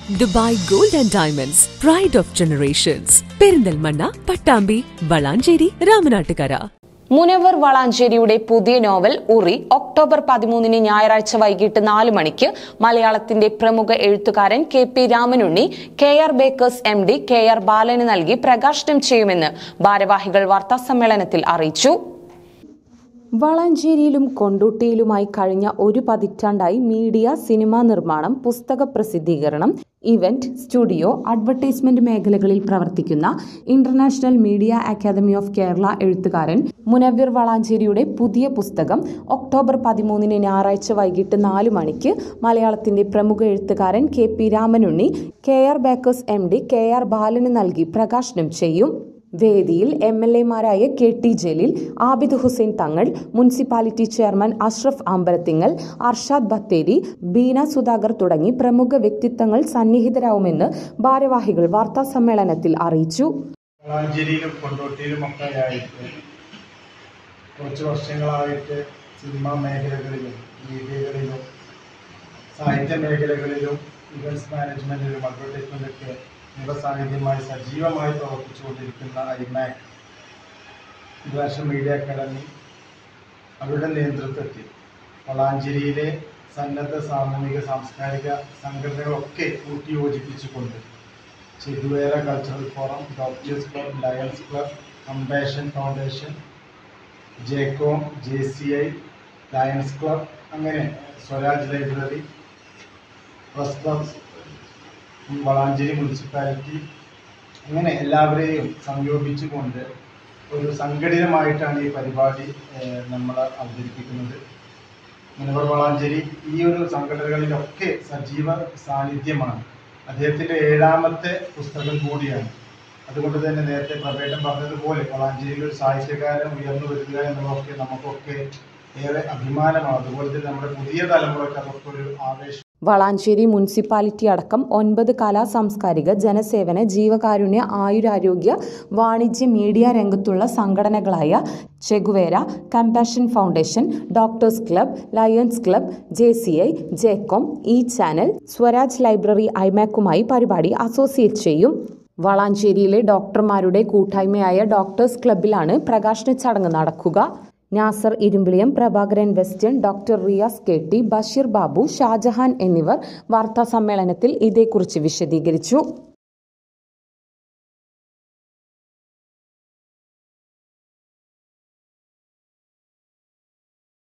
Dubai gold and diamonds pride of generations Perinthalmanna Pattambi Valanchery Ramanattukara Munavar വളാഞ്ചേരിയുടെ പുതിയ novel ഉറി October പതിമൂന്നിന് ഞായറാഴ്ച വൈകിട്ട് നാല് മണിക്ക് മലയാളത്തിന്റെ പ്രമുഖ എഴുത്തുകാരൻ K P Ramanunni K R Bakers M D K R ബാലന് നൽകി പ്രകാശനം ചെയ്യുമെന്ന് ഭാരവാഹികൾ വാർത്താസമ്മേളനത്തിൽ അറിയിച്ചു വളാഞ്ചേരിയിലും കൊണ്ടോട്ടിയിലുമായി കഴിഞ്ഞ ഒരു പതിറ്റാണ്ടായി മീഡിയ സിനിമാ നിർമ്മാണം പുസ്തക പ്രസിദ്ധീകരണം ഇവന്റ് സ്റ്റുഡിയോ അഡ്വർടൈസ്മെന്റ് മേഖലകളിൽ പ്രവർത്തിക്കുന്ന international media academy of Kerala എഴുത്തുകാരൻ മുനവ്വിർ വളാഞ്ചേരിയുടെ പുതിയ പുസ്തകം ഒക്ടോബർ പതിമൂന്നിന് ഞായറാഴ്ച വൈകിട്ട് നാല് മണിക്ക് മലയാളത്തിന്റെ പ്രമുഖ എഴുത്തുകാരൻ K P Ramanunni K R Bakers M D K R ബാലന് നൽകി പ്രകാശനം ചെയ്യും വേദിയിൽ എം എൽ എമാരായ K T Jaleel Abid Hussain Thangal municipality chairman Ashraf Ambalathingal Arshad Bathery Beena Sudhakar തുടങ്ങി പ്രമുഖ വ്യക്തിത്വങ്ങൾ സന്നിഹിതരാവുമെന്ന് ഭാരവാഹികൾ വാർത്താ സമ്മേളനത്തിൽ അറിയിച്ചു വളാഞ്ചേരിയിലും കൊണ്ടോട്ടിയിലും ഒക്കെ ആയിട്ട് കുറച്ച് വർഷങ്ങളായിട്ട് സിനിമാ മേഖലകളിലും മീഡിയകളിലും സാഹിത്യ മേഖലകളിലും ഇവൻറ്റ്സ് മാനേജ്മെൻറ്റിലും അഡ്വർടൈസ്മെൻറ്റൊക്കെ നിറസാന്നിധ്യമായി സജീവമായി പ്രവർത്തിച്ചുകൊണ്ടിരിക്കുന്ന ഐമാക് ഇന്റർനാഷണൽ മീഡിയ അക്കാദമി അവരുടെ നേതൃത്വത്തിൽ വളാഞ്ചേരിയിലെ സന്നദ്ധ സാമൂഹിക സാംസ്കാരിക സംഘടനകളൊക്കെ കൂട്ടിയോജിപ്പിച്ചുകൊണ്ട് Che Guevara cultural forum doctors club Lions club compassion foundation Jecom J C I Lions club അങ്ങനെ Swaraj library press club Valanchery municipality അങ്ങനെ എല്ലാവരെയും സംയോജിപ്പിച്ചുകൊണ്ട് ഒരു സംഘടിതമായിട്ടാണ് ഈ പരിപാടി ഏഹ്, നമ്മൾ അവതരിപ്പിക്കുന്നത് മുനവർ വളാഞ്ചേരി ഈ ഒരു സംഘടനകളിലൊക്കെ സജീവ സാന്നിധ്യമാണ് അദ്ദേഹത്തിൻ്റെ ഏഴാമത്തെ പുസ്തകം കൂടിയാണ് അതുകൊണ്ട് തന്നെ നേരത്തെ പ്രവേട്ടം പറഞ്ഞതുപോലെ വളാഞ്ചേരിയിൽ ഒരു സാഹിത്യകാരൻ ഉയർന്നു വരിക എന്നുള്ളതൊക്കെ നമുക്കൊക്കെ ഏറെ അഭിമാനമാണ് അതുപോലെ തന്നെ നമ്മുടെ പുതിയ തലമുറയ്ക്ക് അതൊക്കെ ഒരു ആവേശം വളാഞ്ചേരി മുനിസിപ്പാലിറ്റി അടക്കം ഒൻപത് കലാ സാംസ്കാരിക ജനസേവന ജീവകാരുണ്യ ആയുരാരോഗ്യ വാണിജ്യ മീഡിയ രംഗത്തുള്ള സംഘടനകളായ Che Guevara compassion foundation doctors club Lions club J C I Jecom E channel Swaraj library ഐമാക്കുമായി പരിപാടി അസോസിയേറ്റ് ചെയ്യും വളാഞ്ചേരിയിലെ ഡോക്ടർമാരുടെ കൂട്ടായ്മയായ ഡോക്ടേഴ്സ് ക്ലബിലാണ് പ്രകാശന ചടങ്ങ് നടക്കുക Nasar Irumbiliyam Prabhakaran western doctor Riyas K T Basheer Babu Shajahan എന്നിവർ വാർത്താ സമ്മേളനത്തിൽ ഇതേക്കുറിച്ച് വിശദീകരിച്ചു